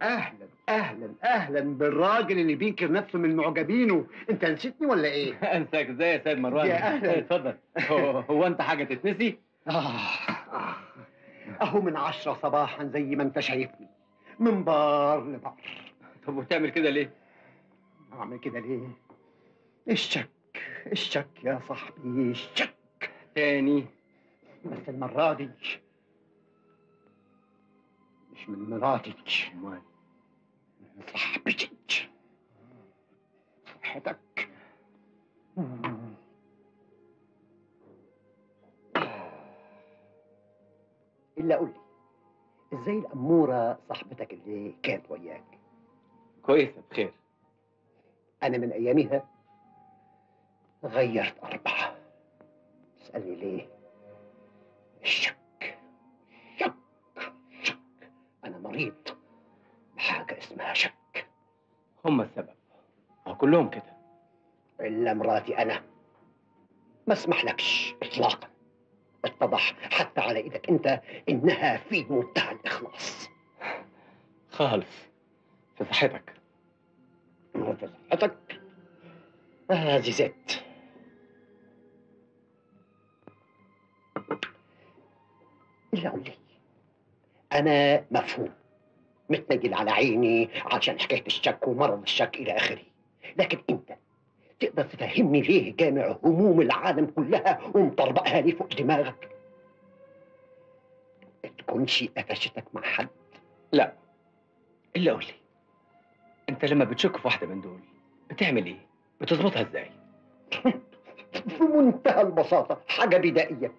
اهلا اهلا اهلا بالراجل اللي بينكر نفسه من معجبينه انت نسيتني ولا ايه انساك ازاي يا سيد مروان يا أهلا. اتفضل هو, هو انت حاجه تتنسي آه. آه. اهو من عشرة صباحا زي ما انت شايفني من بار لبار طب وتعمل كده ليه اعمل كده ليه الشك الشك يا صاحبي الشك تاني بس المرة دي مش من مراتك امال من صاحبتك صحتك إلا قول لي إزاي الأمورة صاحبتك اللي كانت وياك كويسه بخير أنا من أيامها غيرت أربعة اسألني ليه الشك شك شك أنا مريض بحاجة اسمها شك هم السبب هو كلهم كده إلا مراتي أنا ما اسمح لكش إطلاقا اتضح حتى على إيدك أنت إنها في منتهى الإخلاص خالص في صحتك وفي صحتك هذه زيت إلا قول لي أنا مفهوم متنجل على عيني عشان حكاية الشك ومرض الشك إلى آخره لكن أنت تقدر تفهمني ليه جامع هموم العالم كلها ومطربقها لي فوق دماغك تكونش قفشتك مع حد لا الا قول لي انت لما بتشك في واحده من دول بتعمل ايه بتظبطها ازاي في منتهى البساطة حاجة بدائية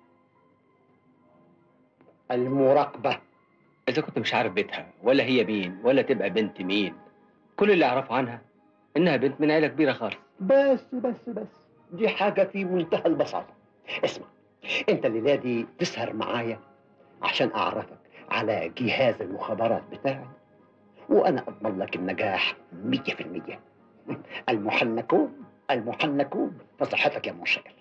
المراقبة اذا كنت مش عارف بيتها ولا هي مين ولا تبقى بنت مين كل اللي اعرفه عنها انها بنت من عيله كبيره خالص بس بس بس دي حاجة في منتهى البساطة اسمع انت الليلة دي تسهر معايا عشان اعرفك على جهاز المخابرات بتاعي وانا اضمن لك النجاح مية في المية المحنكون المحنكون في صحتك يا مشاعر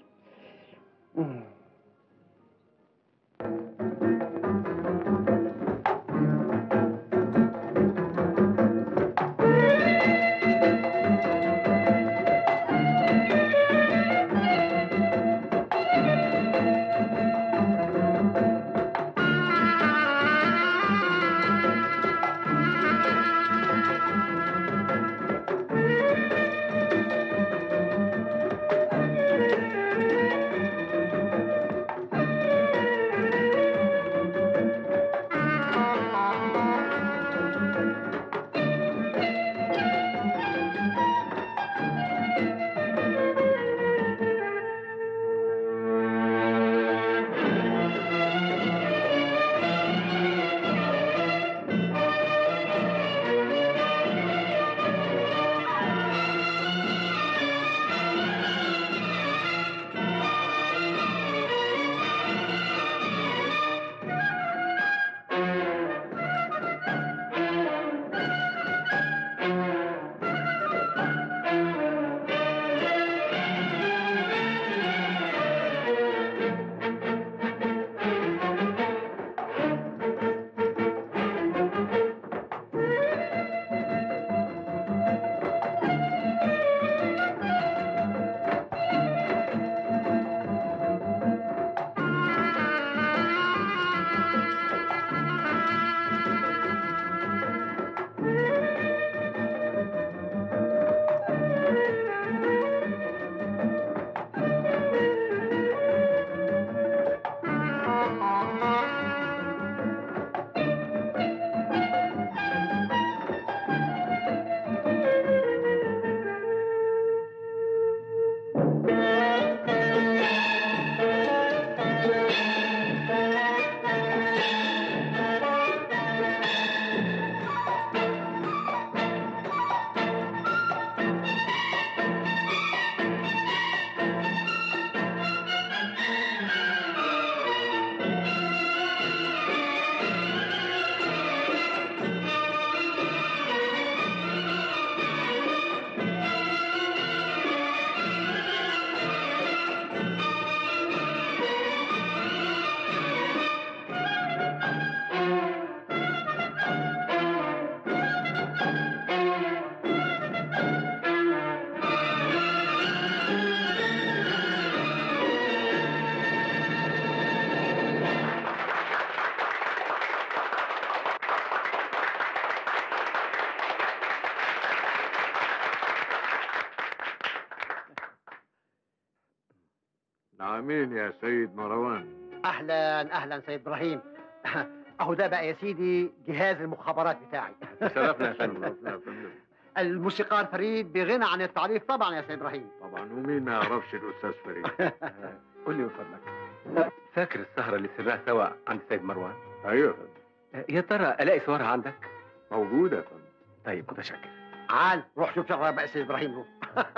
نعمين يا سيد مروان اهلا اهلا سيد ابراهيم اهو ده بقى يا سيدي جهاز المخابرات بتاعي شرفنا يا فندم شرفنا يا فندم. الموسيقار فريد بغنى عن التعريف طبعا يا سيد ابراهيم طبعا ومين ما يعرفش الاستاذ فريد قول لي من فضلك فاكر السهرة اللي سرها سوا عند سيد مروان؟ ايوه يا فندم. يا ترى الاقي صورها عندك؟ موجوده يا فندم طيب متشكر عال روح شوف شغله بقى يا سيد ابراهيم روح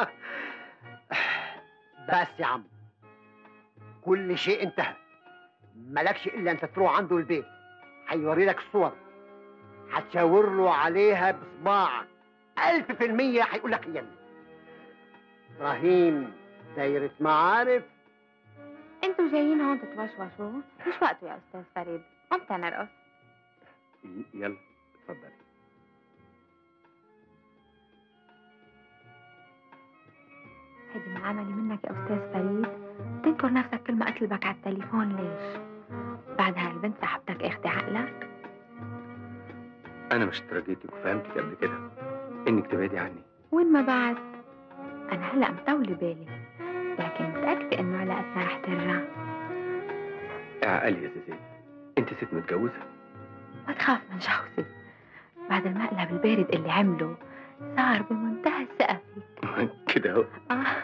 بس يا عم كل شيء انتهى مالكش الا انت تروح عنده البيت هيوري لك الصور هتشاور له عليها بصباعك ألف في المية هيقول لك هي اللي. إبراهيم دايرة معارف انتوا جايين هون تتوشوشوا مش وقته يا استاذ فريد امتى نرقص ي- يلا اتفضلي هيدي من عملي منك يا استاذ فريد تنكر نفسك كل ما اطلبك على التليفون ليش بعد هالبنت صاحبتك اخدي عقلك انا مش تراجيتك وفهمتك قبل كده انك تبعدي عني وين ما بعد انا هلا مطولة بالي لكن متأكدة انه علاقتنا رح ترجع اعقلي يا زيزي انت ست متجوزة ما تخاف من جوزي بعد المقلب البارد اللي عمله صار بمنتهى الثقة فيك كده اهو آه.